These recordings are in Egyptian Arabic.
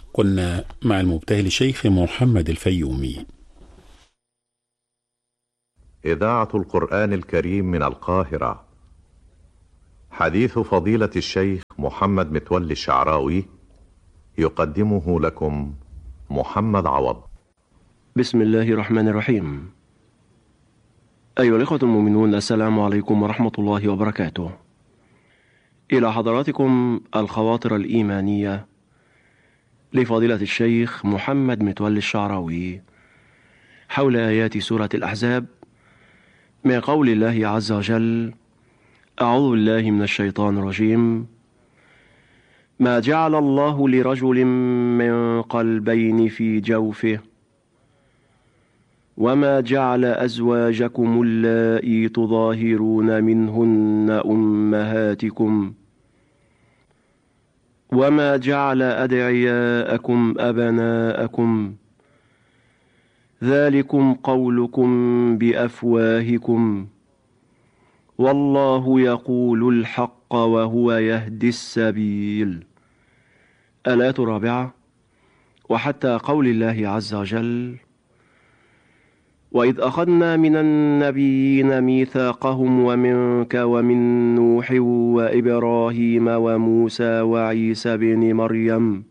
كنا مع المبتهل الشيخ محمد الفيومي إذاعة القرآن الكريم من القاهرة حديث فضيلة الشيخ محمد متولي الشعراوي يقدمه لكم محمد عوض بسم الله الرحمن الرحيم أيها الإخوة المؤمنون السلام عليكم ورحمة الله وبركاته إلى حضراتكم الخواطر الإيمانية لفضيلة الشيخ محمد متولي الشعراوي حول آيات سورة الأحزاب من قول الله عز وجل أعوذ بالله من الشيطان الرجيم ما جعل الله لرجل من قلبين في جوفه وما جعل أزواجكم اللائي تظاهرون منهن أمهاتكم وما جعل أدعياءكم أبناءكم ذلكم قولكم بأفواهكم والله يقول الحق وهو يهدي السبيل الآية الرابعة وحتى قول الله عز وجل وإذ أخذنا من النبيين ميثاقهم ومنك ومن نوح وإبراهيم وموسى وعيسى بن مريم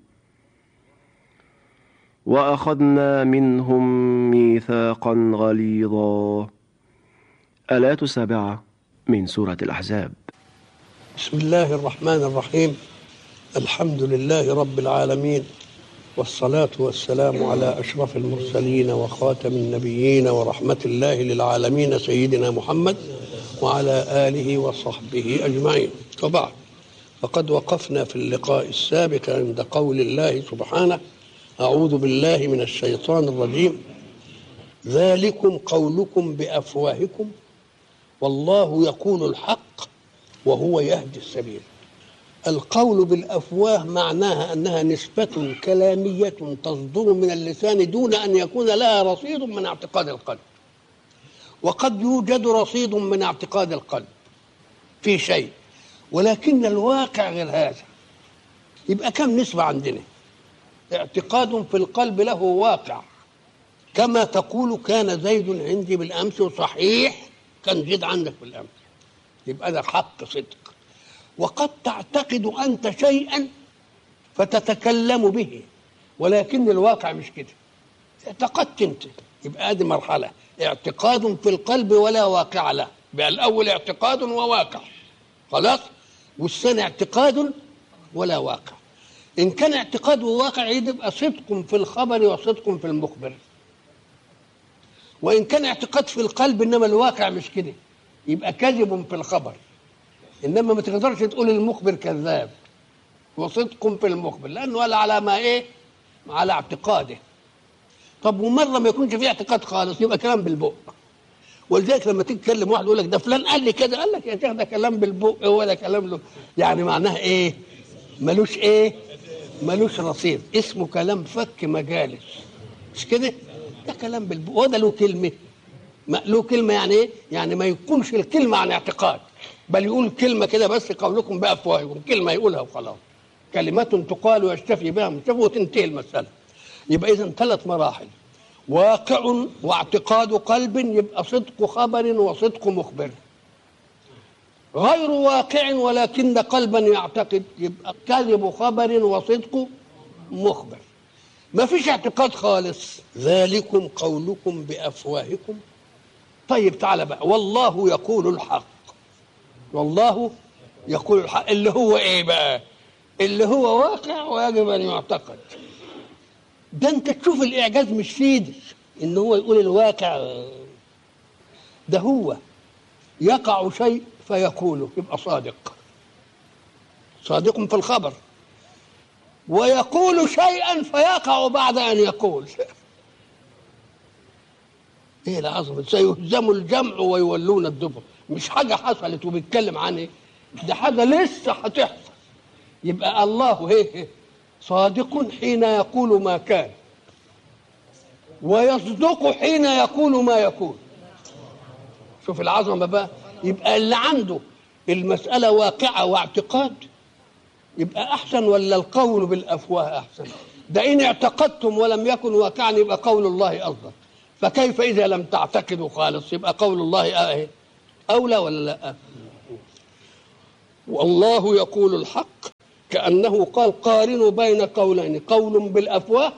وأخذنا منهم ميثاقا غليظا الآية السابعة من سورة الأحزاب بسم الله الرحمن الرحيم الحمد لله رب العالمين والصلاة والسلام على أشرف المرسلين وخاتم النبيين ورحمة الله للعالمين سيدنا محمد وعلى آله وصحبه أجمعين وبعد فقد وقفنا في اللقاء السابق عند قول الله سبحانه أعوذ بالله من الشيطان الرجيم ذلكم قولكم بأفواهكم والله يقول الحق وهو يهدي السبيل القول بالافواه معناها انها نسبه كلاميه تصدر من اللسان دون ان يكون لها رصيد من اعتقاد القلب وقد يوجد رصيد من اعتقاد القلب في شيء ولكن الواقع غير هذا يبقى كم نسبه عندنا اعتقاد في القلب له واقع كما تقول كان زيد عندي بالامس وصحيح كان زيد عندك بالامس يبقى ده حق صدق وقد تعتقد انت شيئا فتتكلم به ولكن الواقع مش كده اعتقدت انت يبقى هذه مرحله اعتقاد في القلب ولا واقع له بقى الاول اعتقاد وواقع خلاص والثاني اعتقاد ولا واقع ان كان اعتقاد وواقع يبقى صدق في الخبر وصدق في المخبر وان كان اعتقاد في القلب انما الواقع مش كده يبقى كذب في الخبر انما ما تقدرش تقول المخبر كذاب وصدق في المخبر لانه ولا على ما ايه على اعتقاده طب ومره ما يكونش فيه اعتقاد خالص يبقى كلام بالبق ولذلك لما تتكلم واحد يقول لك ده فلان قال لي كده قال لك يا شيخ ده كلام بالبق هو ده كلام له يعني معناها ايه ملوش ايه ملوش رصيد اسمه كلام فك مجالس مش كده ده كلام بالبق وده له كلمه ما له كلمه يعني ايه يعني ما يكونش الكلمه عن اعتقاد بل يقول كلمه كده بس قولكم بافواهكم كلمه يقولها وخلاص كلمات تقال ويشتفي بها مشتفي وتنتهي المساله يبقى اذا ثلاث مراحل واقع واعتقاد قلب يبقى صدق خبر وصدق مخبر غير واقع ولكن قلبا يعتقد يبقى كذب خبر وصدق مخبر ما فيش اعتقاد خالص ذلكم قولكم بافواهكم طيب تعالى بقى والله يقول الحق والله يقول الحق اللي هو ايه بقى اللي هو واقع ويجب ان يعتقد ده انت تشوف الاعجاز مش في ايدك ان هو يقول الواقع ده هو يقع شيء فيقوله يبقى صادق صادق في الخبر ويقول شيئا فيقع بعد ان يقول ايه العظمه سيهزم الجمع ويولون الدبر مش حاجه حصلت وبيتكلم عن ايه ده حاجه لسه هتحصل يبقى الله هي صادق حين يقول ما كان ويصدق حين يقول ما يكون شوف العظمه بقى يبقى اللي عنده المساله واقعه واعتقاد يبقى احسن ولا القول بالافواه احسن ده إن اعتقدتم ولم يكن واقعا يبقى قول الله أفضل فكيف إذا لم تعتقدوا خالص يبقى قول الله آه أولى ولا لا والله يقول الحق كأنه قال قارنوا بين قولين قول بالأفواه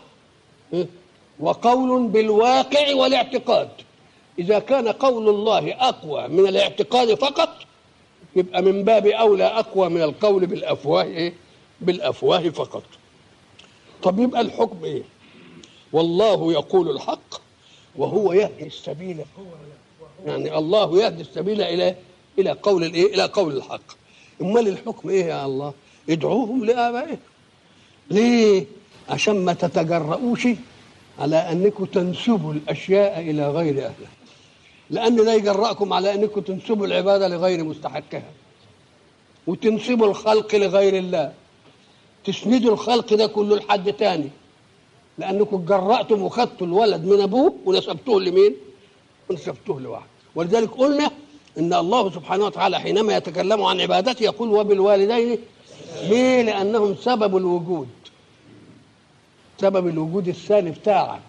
وقول بالواقع والاعتقاد إذا كان قول الله أقوى من الاعتقاد فقط يبقى من باب أولى أقوى من القول بالأفواه إيه؟ بالأفواه فقط طب يبقى الحكم إيه والله يقول الحق وهو يهدي السبيل يعني الله يهدي السبيل إلى إلى قول الإيه إلى قول الحق امال الحكم ايه يا الله ادعوهم لابائهم ليه عشان ما تتجرؤوش على انكم تنسبوا الاشياء الى غير اهلها لان لا يجرأكم على انكم تنسبوا العباده لغير مستحقها وتنسبوا الخلق لغير الله تسندوا الخلق ده كله لحد تاني لانكم جرأتم وخدتوا الولد من ابوه ونسبتوه لمين؟ ونسبتوه لواحد ولذلك قلنا ان الله سبحانه وتعالى حينما يتكلم عن عبادته يقول وبالوالدين ليه؟ لانهم سبب الوجود سبب الوجود الثاني بتاعك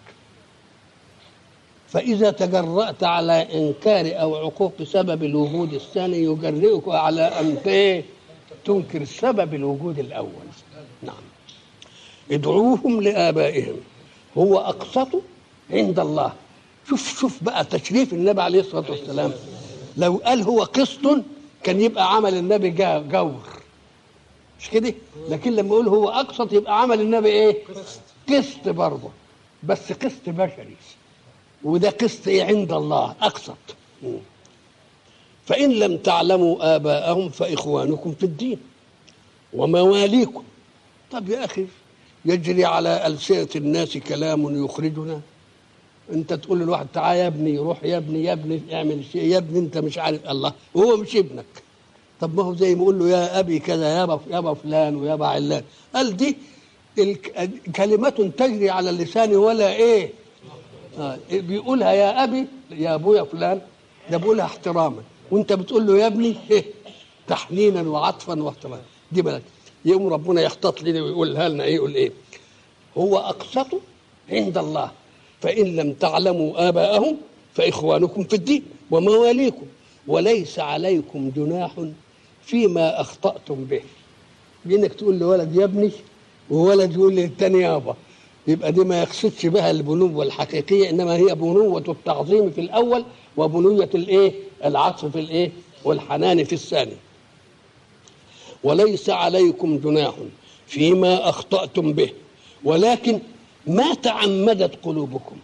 فإذا تجرأت على إنكار أو عقوق سبب الوجود الثاني يجرئك على أن تنكر سبب الوجود الأول نعم ادعوهم لآبائهم هو أقسط عند الله شوف شوف بقى تشريف النبي عليه الصلاة والسلام لو قال هو قسط كان يبقى عمل النبي جور مش كده لكن لما يقول هو اقسط يبقى عمل النبي ايه قسط برضه بس قسط بشري وده قسط ايه عند الله اقسط فان لم تعلموا اباءهم فاخوانكم في الدين ومواليكم طب يا اخي يجري على السنه الناس كلام يخرجنا انت تقول للواحد تعال يا ابني روح يا ابني يا ابني اعمل شيء يا ابني انت مش عارف الله وهو مش ابنك طب ما هو زي ما يقول له يا ابي كذا يابا يابا فلان ويابا علان قال دي كلمة تجري على اللسان ولا ايه آه بيقولها يا ابي يا ابويا فلان ده بيقولها احتراما وانت بتقول له يا ابني إيه؟ تحنينا وعطفا واحتراما دي بلد يقوم ربنا يختط لنا ويقولها لنا ايه يقول ايه هو اقسط عند الله فإن لم تعلموا آباءهم فإخوانكم في الدين ومواليكم وليس عليكم جناح فيما أخطأتم به بإنك تقول لولد يا ابني وولد يقول للتاني يابا يبقى دي ما يقصدش بها البنوة الحقيقية إنما هي بنوة التعظيم في الأول وبنوة الإيه العطف في الإيه والحنان في الثاني وليس عليكم جناح فيما أخطأتم به ولكن ما تعمدت قلوبكم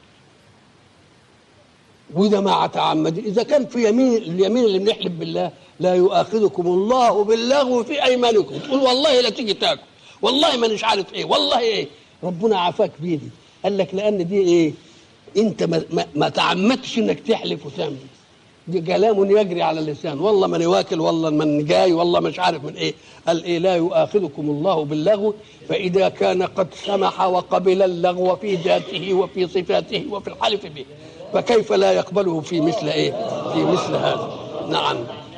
وإذا ما تعمد إذا كان في يمين اليمين اللي بنحلف بالله لا يؤاخذكم الله باللغو في أيمانكم تقول والله لا تيجي تاكل والله ما مش عارف إيه والله إيه ربنا عافاك بيدي قال لك لأن دي إيه أنت ما, ما, ما تعمدتش إنك تحلف وتعمل دي كلام يجري على اللسان والله من واكل والله من جاي والله مش عارف من ايه قال ايه لا يؤاخذكم الله باللغو فاذا كان قد سمح وقبل اللغو في ذاته وفي صفاته وفي الحلف به فكيف لا يقبله في مثل ايه في مثل هذا نعم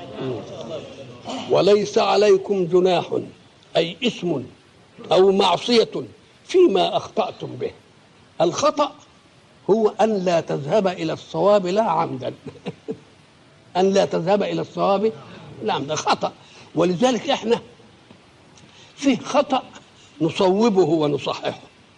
وليس عليكم جناح اي اسم او معصيه فيما اخطاتم به الخطا هو ان لا تذهب الى الصواب لا عمدا أن لا تذهب إلى الصواب لا ده خطأ ولذلك إحنا فيه خطأ نصوبه ونصححه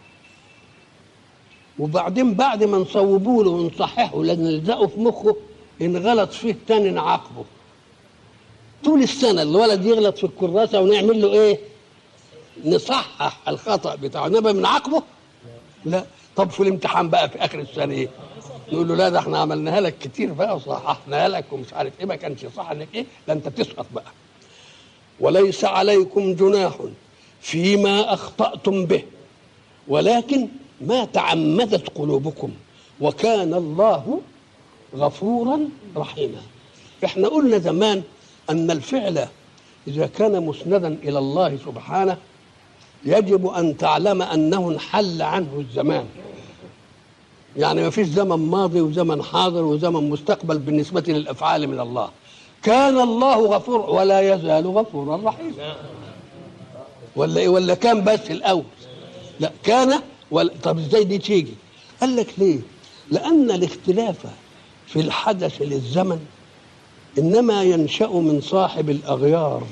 وبعدين بعد ما نصوبه له ونصححه لأن نلزقه في مخه إن غلط فيه تاني نعاقبه طول السنة الولد يغلط في الكراسة ونعمل له إيه؟ نصحح الخطأ بتاعه إنما بنعاقبه؟ لا طب في الامتحان بقى في آخر السنة إيه؟ نقول له لا ده احنا عملناها لك كتير بقى وصححناها لك ومش عارف ايه ما كانش صح انك ايه ده انت تسقط بقى وليس عليكم جناح فيما اخطاتم به ولكن ما تعمدت قلوبكم وكان الله غفورا رحيما احنا قلنا زمان ان الفعل اذا كان مسندا الى الله سبحانه يجب ان تعلم انه انحل عنه الزمان يعني ما فيش زمن ماضي وزمن حاضر وزمن مستقبل بالنسبة للأفعال من الله كان الله غفور ولا يزال غفورا رحيما ولا إيه ولا كان بس الأول لا كان ولا طب ازاي دي تيجي قال لك ليه لان الاختلاف في الحدث للزمن انما ينشا من صاحب الاغيار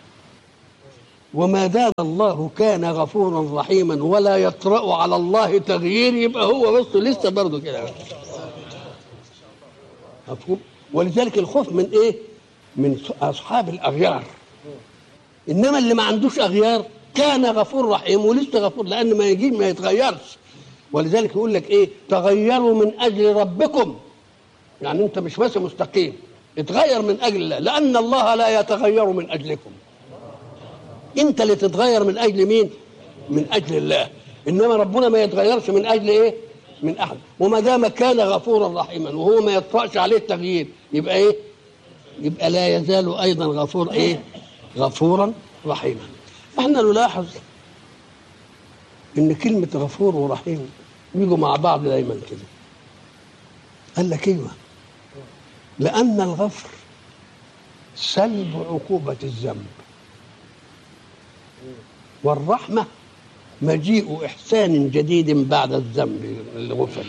وما دام الله كان غفورا رحيما ولا يطرا على الله تغيير يبقى هو بس لسه برضه كده مفهوم ولذلك الخوف من ايه من اصحاب الاغيار انما اللي ما عندوش اغيار كان غفور رحيم ولسه غفور لان ما يجي ما يتغيرش ولذلك يقول لك ايه تغيروا من اجل ربكم يعني انت مش بس مستقيم اتغير من اجل الله لان الله لا يتغير من اجلكم انت اللي تتغير من اجل مين من اجل الله انما ربنا ما يتغيرش من اجل ايه من احد وما دام كان غفورا رحيما وهو ما يطرأش عليه التغيير يبقى ايه يبقى لا يزال ايضا غفور ايه غفورا رحيما احنا نلاحظ ان كلمه غفور ورحيم يجوا مع بعض دايما كده قال لك ايوه لان الغفر سلب عقوبه الذنب والرحمه مجيء احسان جديد بعد الذنب اللي غفر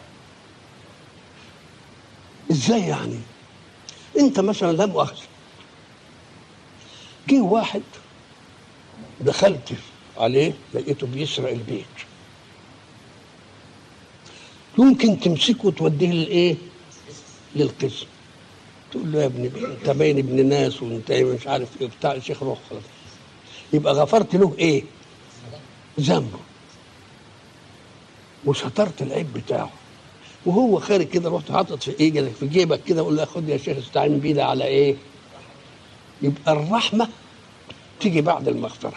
ازاي يعني انت مثلا لا مؤاخذه جه واحد دخلت عليه لقيته بيسرق البيت يمكن تمسكه وتوديه للايه للقسم تقول له يا ابني انت باين ابن ناس وانت مش عارف ايه بتاع الشيخ روح خلاص يبقى غفرت له ايه ذنبه وسترت العيب بتاعه وهو خارج كده رحت حاطط في ايه في جيبك كده اقول له خد يا شيخ استعين بيه ده على ايه يبقى الرحمه تيجي بعد المغفره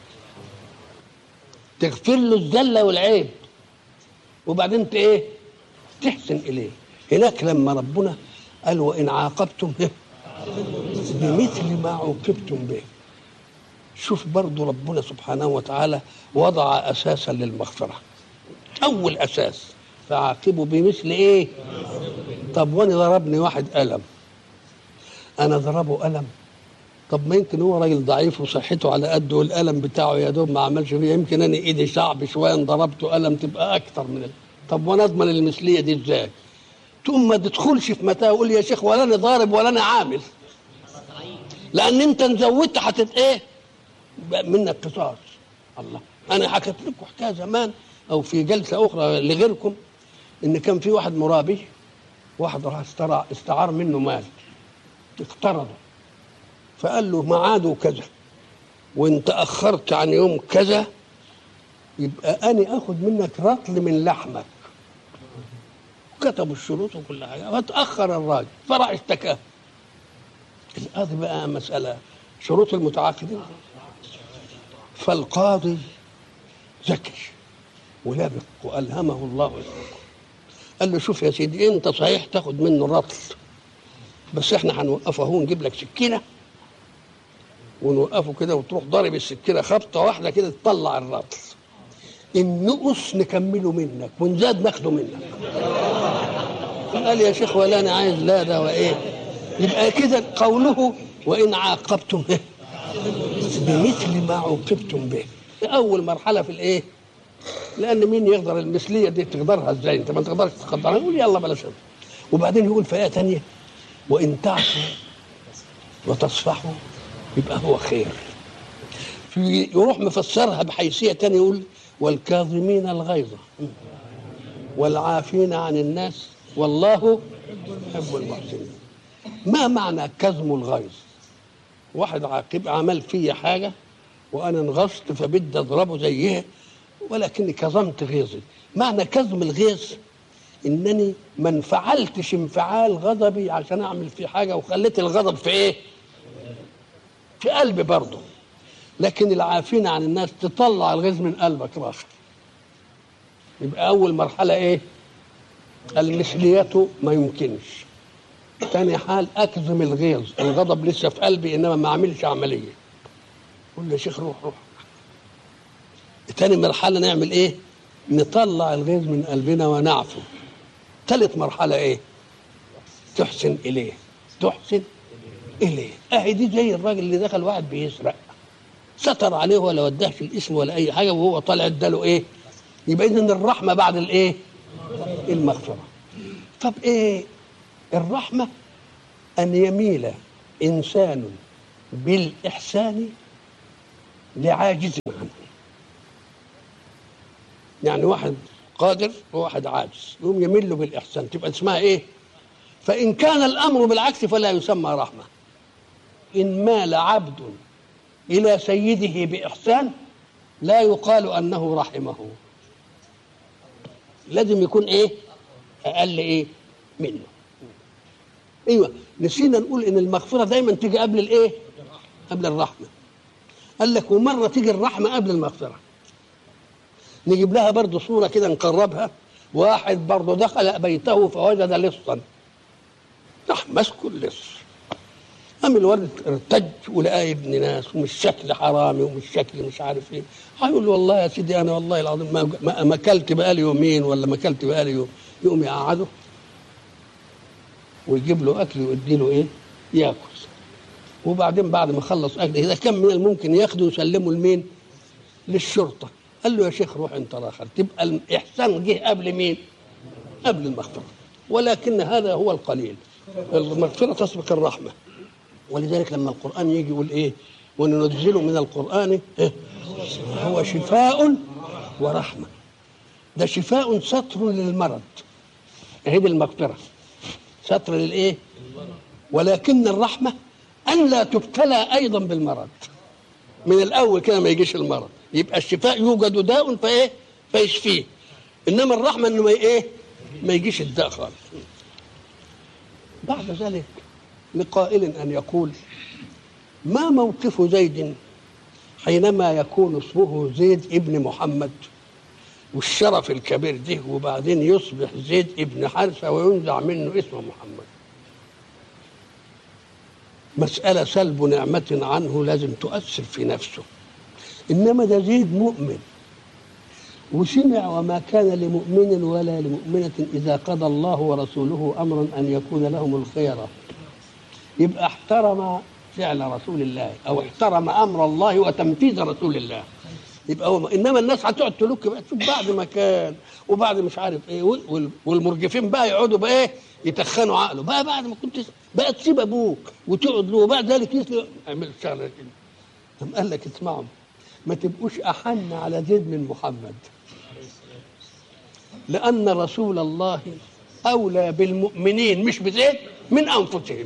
تغفر له الذله والعيب وبعدين ت- ايه تحسن اليه هناك لما ربنا قال وان عاقبتم إيه؟ بمثل ما عوقبتم به شوف برضو ربنا سبحانه وتعالى وضع اساسا للمغفره اول اساس فعاقبوا بمثل ايه طب وانا ضربني واحد قلم انا ضربه قلم طب ما يمكن هو راجل ضعيف وصحته على قده والقلم بتاعه يا دوب ما عملش فيه يمكن انا ايدي شعب شويه ان ضربته قلم تبقى اكتر من ال... طب وانا اضمن المثليه دي ازاي؟ تقوم ما تدخلش في متاهه وقول يا شيخ ولا انا ضارب ولا انا عامل لان انت ان زودت هتت ايه؟ بقى منك قصاص الله انا حكيت لكم حكايه زمان او في جلسه اخرى لغيركم ان كان في واحد مرابي واحد راح استرع استعار منه مال اقترضه فقال له ميعاده كذا وانت اخرت عن يوم كذا يبقى انا اخد منك رطل من لحمك كتبوا الشروط وكل حاجه فتاخر الراجل فراح اشتكاه القاضي بقى مساله شروط المتعاقدين فالقاضي ذكي ولبق والهمه الله الحكم قال له شوف يا سيدي انت صحيح تاخد منه رطل بس احنا هنوقفه اهو نجيب لك سكينه ونوقفه كده وتروح ضارب السكينه خبطه واحده كده تطلع الرطل النقص نكمله منك ونزاد ناخده منك قال يا شيخ ولا انا عايز لا ده وايه يبقى كده قوله وان عاقبتم به بمثل ما عوقبتم به اول مرحله في الايه لان مين يقدر المثليه دي تقدرها ازاي انت ما تقدرش تقدرها يقول يلا بلاش وبعدين يقول في ايه ثانيه وان تعفوا وتصفحوا يبقى هو خير في يروح مفسرها بحيثيه ثانيه يقول والكاظمين الغيظ والعافين عن الناس والله يحب المحسنين ما معنى كظم الغيظ واحد عاقب عمل فيا حاجه وانا انغصت فبدي اضربه زيه ولكني كظمت غيظي معنى كظم الغيظ انني ما انفعلتش انفعال غضبي عشان اعمل فيه حاجه وخليت الغضب في ايه في قلبي برضه لكن العافين عن الناس تطلع الغيظ من قلبك راسك يبقى اول مرحله ايه المثلية ما يمكنش تاني حال اكظم الغيظ الغضب لسه في قلبي انما ما اعملش عمليه قول له يا شيخ روح روح تاني مرحله نعمل ايه نطلع الغيظ من قلبنا ونعفو ثالث مرحله ايه تحسن اليه تحسن اليه اهي دي زي الراجل اللي دخل واحد بيسرق ستر عليه ولا ودهش الاسم ولا اي حاجه وهو طالع اداله ايه يبقى اذا الرحمه بعد الايه المغفره طب ايه الرحمه ان يميل انسان بالاحسان لعاجز عنه يعني واحد قادر وواحد عاجز يقوم يميل له بالاحسان تبقى اسمها ايه فان كان الامر بالعكس فلا يسمى رحمه ان مال عبد الى سيده باحسان لا يقال انه رحمه لازم يكون ايه اقل ايه منه ايوه نسينا نقول ان المغفره دايما تيجي قبل الايه قبل الرحمه قال لك ومره تيجي الرحمه قبل المغفره نجيب لها برضه صوره كده نقربها واحد برضه دخل بيته فوجد لصا راح مسكه اللص قام الولد ارتج ولقى ابن ناس ومش شكل حرامي ومش شكل مش عارف ايه هيقول له والله يا سيدي انا والله العظيم ما ما- ما اكلت بقالي يومين ولا ما اكلت بقالي يوم يقوم يقعده ويجيب له اكل ويدي له ايه ياكل وبعدين بعد ما خلص اكل اذا كان من الممكن ياخده ويسلمه لمين للشرطه قال له يا شيخ روح انت راخر تبقى الاحسان جه قبل مين قبل المغفره ولكن هذا هو القليل المغفره تسبق الرحمه ولذلك لما القرآن يجي يقول إيه وننزل من القرآن إيه؟ هو شفاء ورحمة ده شفاء ستر للمرض هي دي المغفرة ستر للإيه ولكن الرحمة أن لا تبتلى أيضا بالمرض من الأول كده ما يجيش المرض يبقى الشفاء يوجد داء فإيه فيشفيه إنما الرحمة إنه ما إيه ما يجيش الداء خالص بعد ذلك لقائل ان يقول ما موقف زيد حينما يكون اسمه زيد ابن محمد والشرف الكبير ده وبعدين يصبح زيد ابن حارثه وينزع منه اسم محمد مسألة سلب نعمة عنه لازم تؤثر في نفسه إنما ده زيد مؤمن وسمع وما كان لمؤمن ولا لمؤمنة إذا قضى الله ورسوله أمرا أن يكون لهم الخيرة يبقى احترم فعل رسول الله او احترم امر الله وتنفيذ رسول الله يبقى هو انما الناس هتقعد تلوك بقى تشوف بعد ما كان وبعد مش عارف ايه وال- والمرجفين بقى يقعدوا بقى ايه يتخنوا عقله بقى بعد ما كنت بقى تسيب ابوك وتقعد له وبعد ذلك يسلم اعمل الشغله كده قام قال لك اسمعوا ما تبقوش احن على زيد من محمد لان رسول الله اولى بالمؤمنين مش بزيد من انفسهم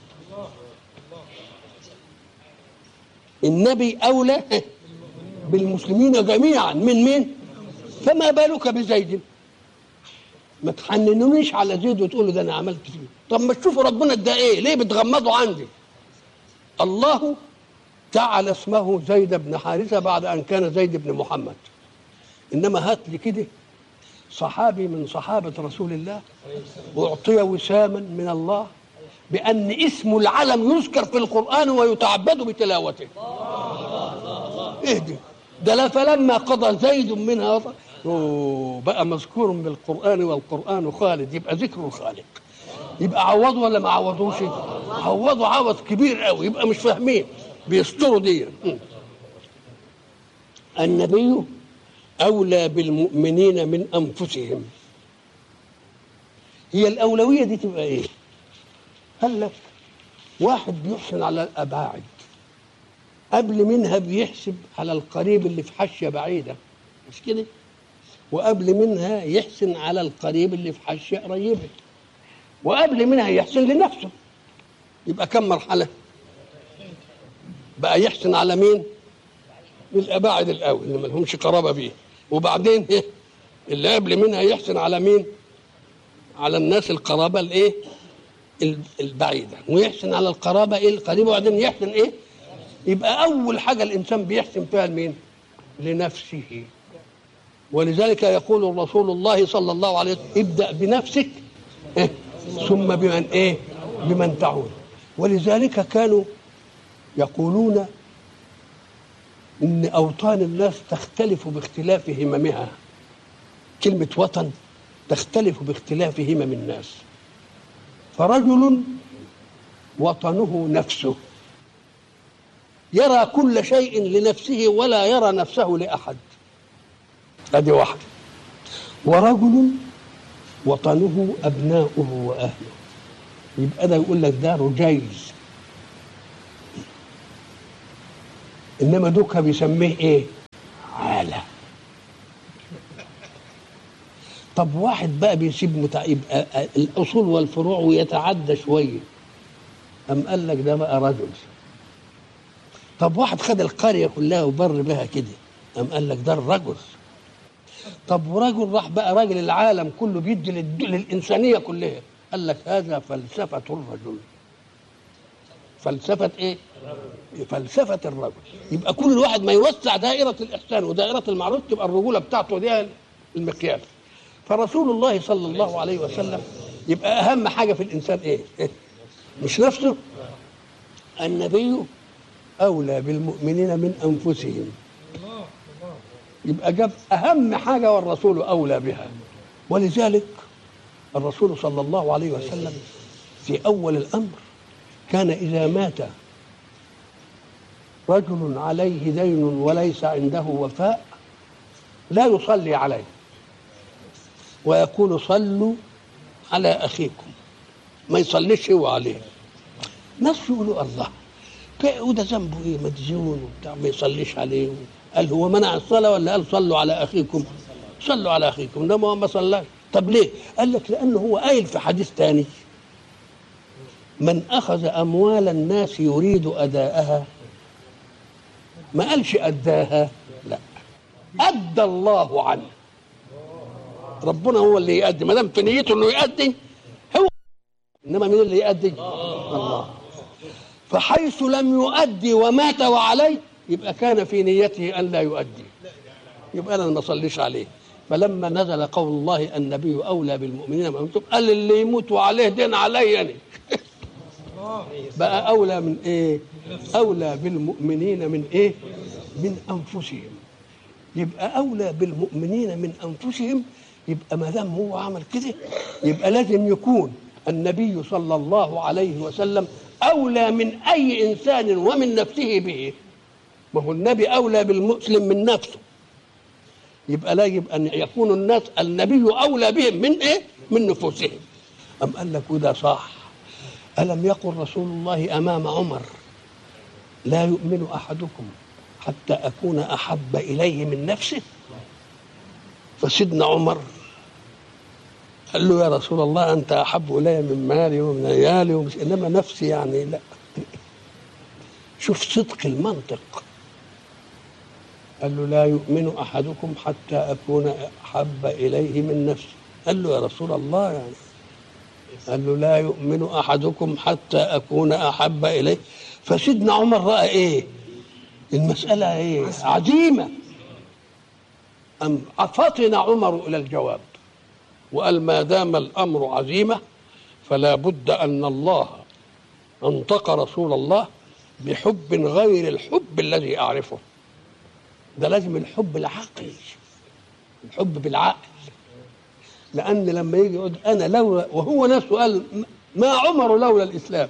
النبي اولى بالمسلمين جميعا من مين فما بالك بزيد ما تحننونيش على زيد وتقولوا ده انا عملت فيه طب ما تشوفوا ربنا ده ايه ليه بتغمضوا عندي الله جعل اسمه زيد بن حارثه بعد ان كان زيد بن محمد انما هات لي كده صحابي من صحابه رسول الله اعطي وساما من الله بان اسم العلم يذكر في القران ويتعبد بتلاوته اهدي ده لا فلما قضى زيد منها وطر أوه، بقى مذكور بالقران والقران خالد يبقى ذكر الخالق يبقى عوضوا ولا ما عوضوش عوضوا عوض كبير قوي يبقى مش فاهمين بيستروا دي م. النبي اولى بالمؤمنين من انفسهم هي الاولويه دي تبقى ايه قال لك واحد بيحسن على الاباعد قبل منها بيحسب على القريب اللي في حاشيه بعيده مش كده وقبل منها يحسن على القريب اللي في حاشيه قريبه وقبل منها يحسن لنفسه يبقى كم مرحله بقى يحسن على مين الاباعد الاول اللي ما لهمش قرابه بيه وبعدين إيه؟ اللي قبل منها يحسن على مين على الناس القرابه الايه ال- البعيده ويحسن على القرابه ايه القريبه وبعدين يحسن ايه يبقى اول حاجه الانسان بيحسن فيها لمين لنفسه ولذلك يقول رسول الله صلى الله عليه وسلم ابدا بنفسك إيه؟ ثم بمن ايه بمن تعود ولذلك كانوا يقولون ان اوطان الناس تختلف باختلاف هممها كلمه وطن تختلف باختلاف همم الناس فرجل وطنه نفسه يرى كل شيء لنفسه ولا يرى نفسه لاحد ادي واحده ورجل وطنه أبناؤه وأهله يبقى ده يقول لك ده رجيل إنما دوكا بيسميه إيه؟ عالة طب واحد بقى بيسيب متع... يبقى الأصول والفروع ويتعدى شوية أم قال لك ده بقى رجل طب واحد خد القرية كلها وبر بها كده أم قال لك ده الرجل طب ورجل راح بقى راجل العالم كله بيدي للد- للإنسانية كلها قال لك هذا فلسفة الرجل فلسفة إيه؟ فلسفة الرجل يبقى كل واحد ما يوسع دائرة الإحسان ودائرة المعروف تبقى الرجولة بتاعته دي المقياس فرسول الله صلى الله عليه وسلم يبقى أهم حاجة في الإنسان إيه؟ إيه؟ مش نفسه النبي أولى بالمؤمنين من أنفسهم يبقى جاب أهم حاجة والرسول أولى بها ولذلك الرسول صلى الله عليه وسلم في أول الأمر كان إذا مات رجل عليه دين وليس عنده وفاء لا يصلي عليه ويقول صلوا على أخيكم ما يصليش هو عليه ناس يقولوا الله ك- وده ذنبه ايه مديون وبتاع ما يصليش عليه قال هو منع الصلاه ولا قال صلوا على اخيكم صلوا على اخيكم ده ما هو ما صلاش طب ليه قال لك لانه هو قايل في حديث تاني من اخذ اموال الناس يريد اداءها ما قالش اداها لا ادى الله عنه ربنا هو اللي يؤدي ما دام في نيته انه يؤدي هو انما مين اللي يؤدي الله فحيث لم يؤدي ومات وعليه يبقى كان في نيته ان لا يؤدي يبقى انا ما اصليش عليه فلما نزل قول الله النبي اولى بالمؤمنين من أنفسهم، قال اللي يموت وعليه دين علي أنا. بقى اولى من ايه اولى بالمؤمنين من ايه من انفسهم يبقى اولى بالمؤمنين من انفسهم يبقى ما دام هو عمل كده يبقى لازم يكون النبي صلى الله عليه وسلم اولى من اي انسان ومن نفسه به ما هو النبي اولى بالمسلم من نفسه يبقى لا يجب ان يكون الناس النبي اولى بهم من ايه من نفوسهم ام قال لك وده صح الم يقل رسول الله امام عمر لا يؤمن احدكم حتى اكون احب اليه من نفسه فسيدنا عمر قال له يا رسول الله انت احب الي من مالي ومن عيالي ومش انما نفسي يعني لا شوف صدق المنطق قال له لا يؤمن احدكم حتى اكون احب اليه من نفسي قال له يا رسول الله يعني قال له لا يؤمن احدكم حتى اكون احب اليه فسيدنا عمر راى ايه المساله ايه عديمه أم فطن عمر الى الجواب وقال ما دام الامر عزيمه فلا بد ان الله انطق رسول الله بحب غير الحب الذي اعرفه ده لازم الحب العقلي الحب بالعقل لان لما يجي يقول انا لولا وهو نفسه قال ما عمر لولا الاسلام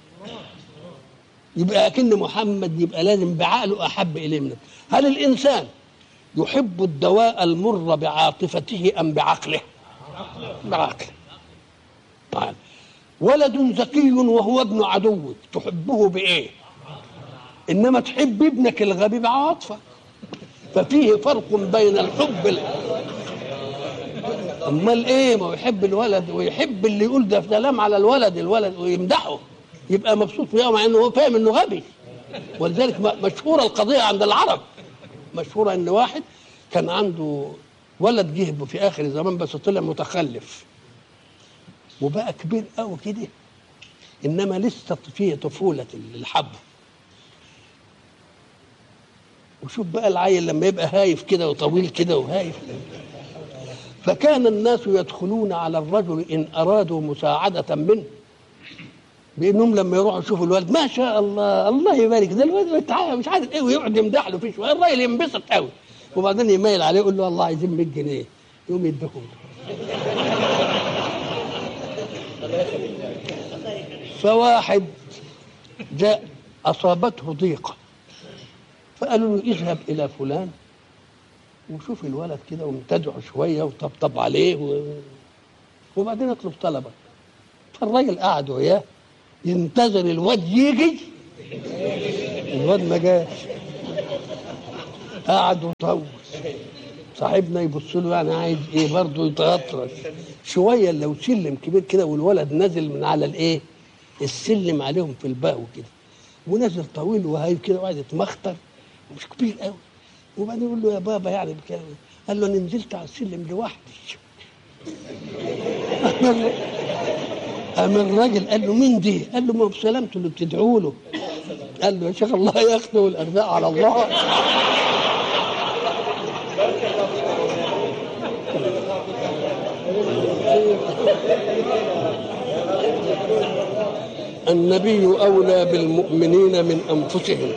يبقى اكن محمد يبقى لازم بعقله احب اليه منه هل الانسان يحب الدواء المر بعاطفته ام بعقله بعقله طيب. ولد ذكي وهو ابن عدوك تحبه بايه انما تحب ابنك الغبي بعاطفه ففيه فرق بين الحب ال... امال ايه ما هو يحب الولد ويحب اللي يقول ده سلام على الولد الولد ويمدحه يبقى مبسوط فيها مع انه هو فاهم انه غبي ولذلك م- مشهوره القضيه عند العرب مشهوره ان واحد كان عنده ولد جه في اخر الزمان بس طلع متخلف وبقى كبير قوي كده انما لسه فيه طفوله الحب وشوف بقى العيل لما يبقى هايف كده وطويل كده وهايف فكان الناس يدخلون على الرجل ان ارادوا مساعده منه بانهم لما يروحوا يشوفوا الولد ما شاء الله الله يبارك ده الولد بتاع- مش عارف ايه ويقعد يمدح له فيه شويه الراجل ينبسط قوي وبعدين يميل عليه يقول له الله عايزين 100 جنيه يقوم يديهم له فواحد جاء اصابته ضيقه فقالوا له اذهب الى فلان وشوف الولد كده وامتدعه شويه وطبطب عليه و... وبعدين اطلب طلبك فالراجل قعد وياه ينتظر الواد يجي الواد ما جاش قعد وطول صاحبنا يبص له يعني عايز ايه برضه يتغطرس شويه لو سلم كبير كده والولد نازل من على الايه السلم عليهم في الباء وكده ونازل طويل وهاي كده وقاعد يتمخطر مش كبير قوي وبعدين يقول له يا بابا يعني بكده قال له انا نزلت على السلم لوحدي قام الراجل قال له مين دي؟ قال له ما بسلامته اللي بتدعوا له قال له يا شيخ الله ياخده والارزاق على الله النبي اولى بالمؤمنين من انفسهم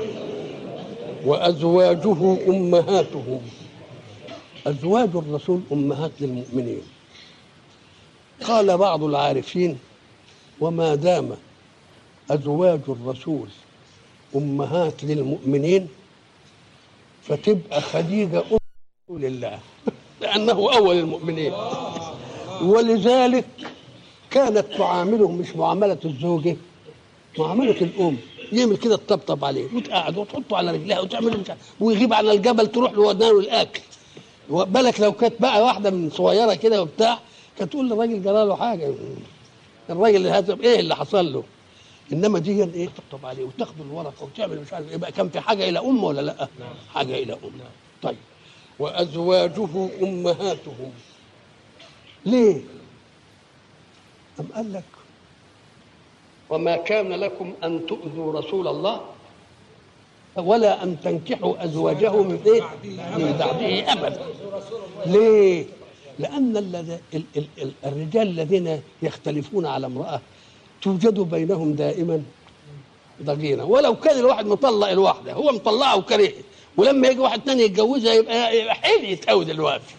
وازواجه امهاتهم ازواج الرسول امهات للمؤمنين قال بعض العارفين وما دام ازواج الرسول امهات للمؤمنين فتبقى خديجه ام رسول الله لانه اول المؤمنين ولذلك كانت تعامله مش معامله الزوجه معامله الام يعمل كده تطبطب عليه وتقعد وتحطه على رجلها وتعمل مش عارف ويغيب على الجبل تروح له ودنها الاكل بالك لو كانت بقى واحده من صغيره كده وبتاع كانت تقول للراجل جرى له حاجه الراجل هذا ايه اللي حصل له انما دي ايه تطبطب عليه وتاخد الورقه وتعمل مش عارف يبقى كان في حاجه الى ام ولا لا؟ حاجه الى ام طيب وازواجه امهاتهم ليه؟ أم قال لك وما كان لكم أن تؤذوا رسول الله ولا أن تنكحوا أزواجه من إيه؟ من بعده أبدا ليه؟ لأن الذي ال ال ال الرجال الذين يختلفون على امرأة توجد بينهم دائما ضغينة ولو كان الواحد مطلق الواحدة هو مطلقها وكرهها ولما يجي واحد تاني يتجوزها يبقى يبقى حليت قوي دلوقتي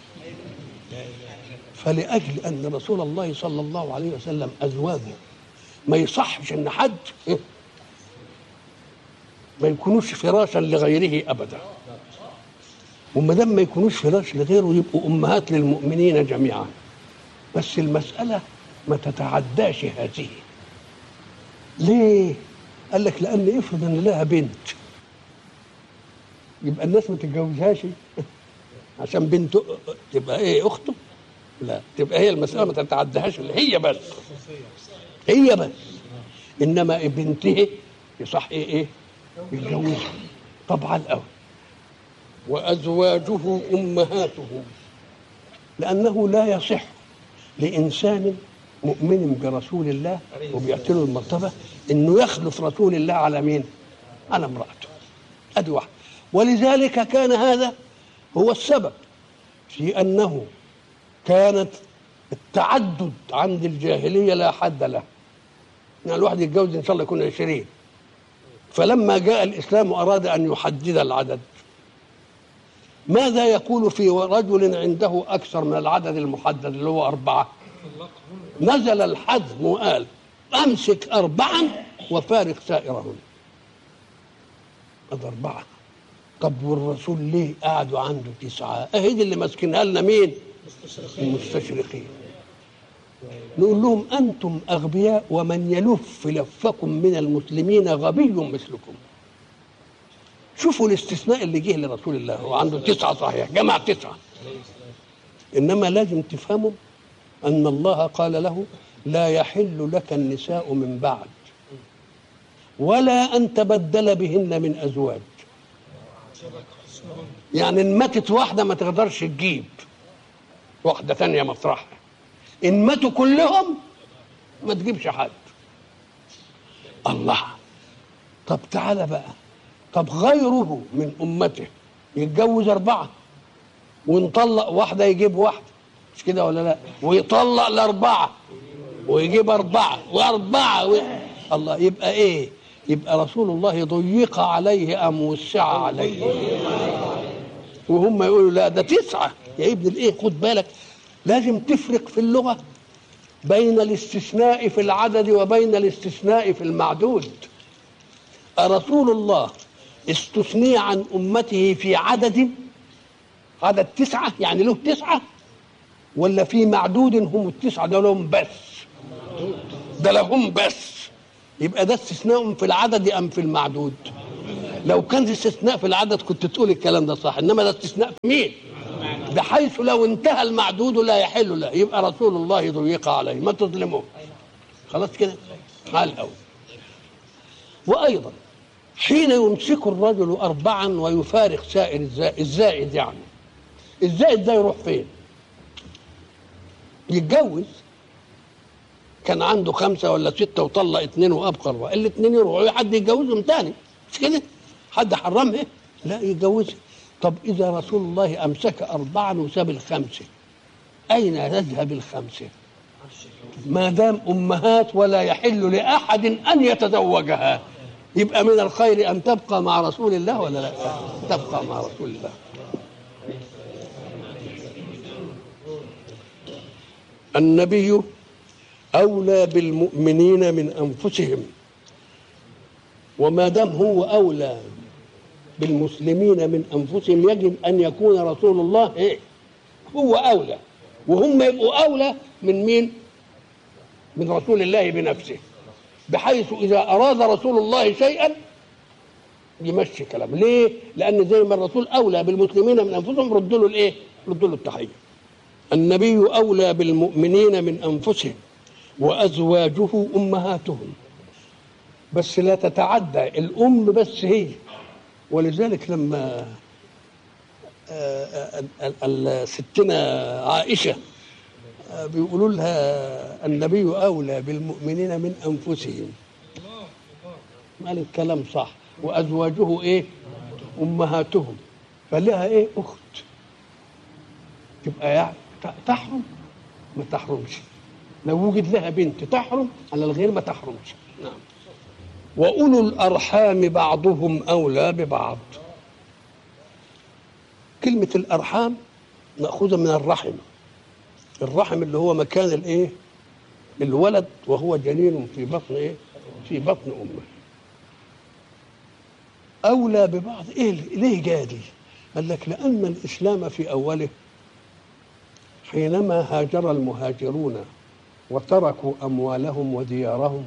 فلأجل أن رسول الله صلى الله عليه وسلم أزواجه ما يصحش أن حد ما يكونوش فراشا لغيره أبدا وما دام ما يكونوش فراش لغيره يبقوا أمهات للمؤمنين جميعا بس المسألة ما تتعداش هذه ليه؟ قال لك لأن افرض أن لها بنت يبقى الناس ما تتجوزهاش عشان بنته تبقى ايه اخته لا تبقى هي المسألة ما تتعدهاش هي بس هي بس إنما بنته يصح إيه إيه يتجوزها طبعا أوي وأزواجه أمهاتهم لأنه لا يصح لإنسان مؤمن برسول الله وبيعتله المرتبة إنه يخلف رسول الله على مين؟ على امرأته أدي واحد ولذلك كان هذا هو السبب في أنه كانت التعدد عند الجاهلية لا حد له يعني الواحد يتجوز إن شاء الله يكون عشرين فلما جاء الإسلام أراد أن يحدد العدد ماذا يقول في رجل عنده أكثر من العدد المحدد اللي هو أربعة نزل الحزم وقال أمسك أربعا وفارق سائرهن هذا أربعة طب والرسول ليه قعدوا عنده تسعة أهي دي اللي ماسكينها لنا مين المستشرقين نقول لهم أنتم أغبياء ومن يلف لفكم من المسلمين غبي مثلكم شوفوا الاستثناء اللي جه لرسول الله هو عنده تسعة صحيح جمع تسعة إنما لازم تفهموا أن الله قال له لا يحل لك النساء من بعد ولا أن تبدل بهن من أزواج يعني إن ماتت واحدة ما تقدرش تجيب واحدة تانية مطرحها إن ماتوا كلهم ما تجيبش حد الله طب تعالى بقى طب غيره من أمته يتجوز أربعة ونطلق واحدة يجيب واحدة مش كده ولا لا ويطلق الأربعة ويجيب أربعة وأربعة و... الله يبقى إيه يبقى رسول الله ضيق عليه أم وسع عليه وهم يقولوا لا ده تسعة يا ابن الإيه خد بالك لازم تفرق في اللغة بين الاستثناء في العدد وبين الاستثناء في المعدود أرسول الله استثني عن أمته في عدد عدد تسعة يعني له تسعة ولا في معدود هم التسعة ده لهم بس ده لهم بس يبقى ده استثناء في العدد أم في المعدود لو كان استثناء في العدد كنت تقول الكلام ده صح انما ده استثناء في مين بحيث لو انتهى المعدود لا يحل له يبقى رسول الله ضيق عليه ما تظلموه خلاص كده على الاول وايضا حين يمسك الرجل اربعا ويفارق سائر الزائد, الزائد يعني الزائد ده يروح فين يتجوز كان عنده خمسة ولا ستة وطلق اثنين وأبقى أربعة الاثنين يروحوا حد يتجوزهم تاني مش كده حد حرمها لا يتجوزها طب إذا رسول الله أمسك أربعا وساب الخمسة أين تذهب الخمسة ما دام أمهات ولا يحل لأحد أن يتزوجها يبقى من الخير أن تبقى مع رسول الله ولا لا تبقى مع رسول الله النبي أولى بالمؤمنين من أنفسهم وما دام هو أولى بالمسلمين من أنفسهم يجب أن يكون رسول الله إيه؟ هو أولى وهم يبقوا أولى من مين؟ من رسول الله بنفسه بحيث إذا أراد رسول الله شيئا يمشي كلام ليه؟ لأن زي ما الرسول أولى بالمسلمين من أنفسهم ردوا له الإيه؟ ردوا له التحية النبي أولى بالمؤمنين من أنفسهم وأزواجه أمهاتهم بس لا تتعدى الأم بس هي ولذلك لما ستنا عائشة بيقولوا لها النبي أولى بالمؤمنين من أنفسهم قال الكلام صح وأزواجه إيه أمهاتهم فلها إيه أخت تبقى يعني تحرم ما تحرمش لو وجد لها بنت تحرم على الغير ما تحرمش نعم وأولو الأرحام بعضهم أولى ببعض كلمة الأرحام مأخوذة من الرحم الرحم اللي هو مكان الإيه الولد وهو جنين في بطن إيه في بطن أمه أولى ببعض إيه ليه جادي قال لك لأن الإسلام في أوله حينما هاجر المهاجرون وتركوا أموالهم وديارهم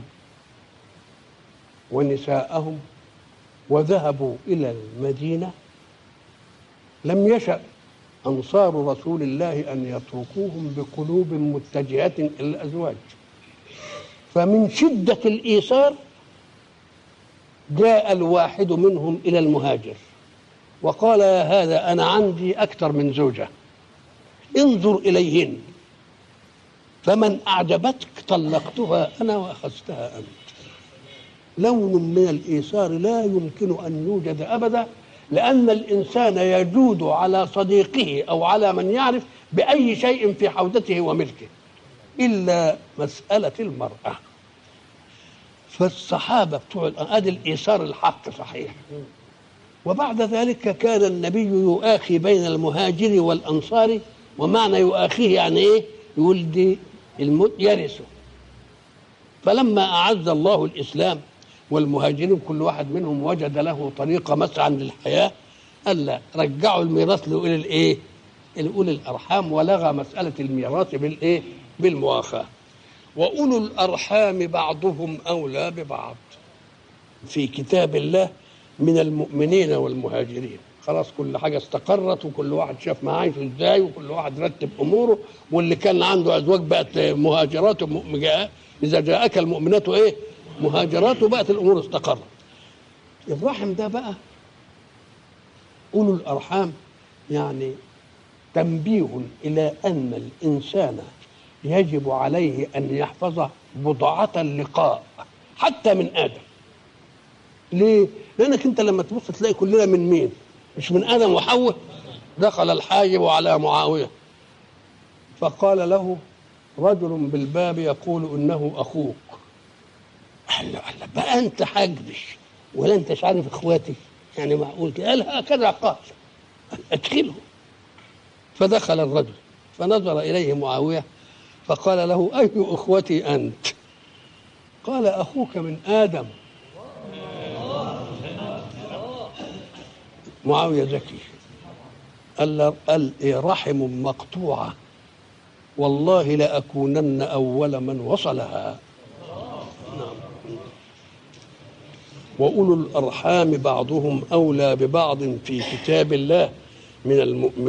ونساءهم وذهبوا إلى المدينة لم يشأ أنصار رسول الله أن يتركوهم بقلوب متجهة إلى الأزواج فمن شدة الإيثار جاء الواحد منهم إلى المهاجر وقال يا هذا أنا عندي أكثر من زوجة انظر إليهن فمن أعجبتك طلقتها أنا وأخذتها أنت لون من الإيثار لا يمكن أن يوجد أبدا لأن الإنسان يجود على صديقه أو على من يعرف بأي شيء في حوزته وملكه إلا مسألة المرأة فالصحابة بتوع هذا الإيثار الحق صحيح وبعد ذلك كان النبي يؤاخي بين المهاجر والأنصار ومعنى يؤاخيه يعني إيه يقول دي الموت يرثه فلما أعز الله الإسلام والمهاجرين كل واحد منهم وجد له طريقة مسعى للحياة قال لا رجعوا الميراث لأولي الإيه؟ لأولي الأرحام ولغى مسألة الميراث بالإيه؟ بالمواخاة وأولو الأرحام بعضهم أولى ببعض في كتاب الله من المؤمنين والمهاجرين خلاص كل حاجة استقرت وكل واحد شاف معايشه ازاي وكل واحد رتب أموره واللي كان عنده أزواج بقت مهاجرات إذا جاءك المؤمنات إيه؟ مهاجرات وبقت الامور استقرت الرحم ده بقى اولو الارحام يعني تنبيه الى ان الانسان يجب عليه ان يحفظ بضعه اللقاء حتى من ادم ليه لانك انت لما تبص تلاقي كلنا من مين مش من ادم وحواء دخل الحاجب على معاويه فقال له رجل بالباب يقول انه اخوك قال له قال له بقى انت حاجبي ولا انت مش عارف اخواتي يعني معقول كده قال هكذا قال ادخله فدخل الرجل فنظر اليه معاويه فقال له اي اخوتي انت قال اخوك من ادم معاويه ذكي قال قال إيه رحم مقطوعة والله لأكونن أول من وصلها نعم وأولو الأرحام بعضهم أولى ببعض في كتاب الله من المؤمنين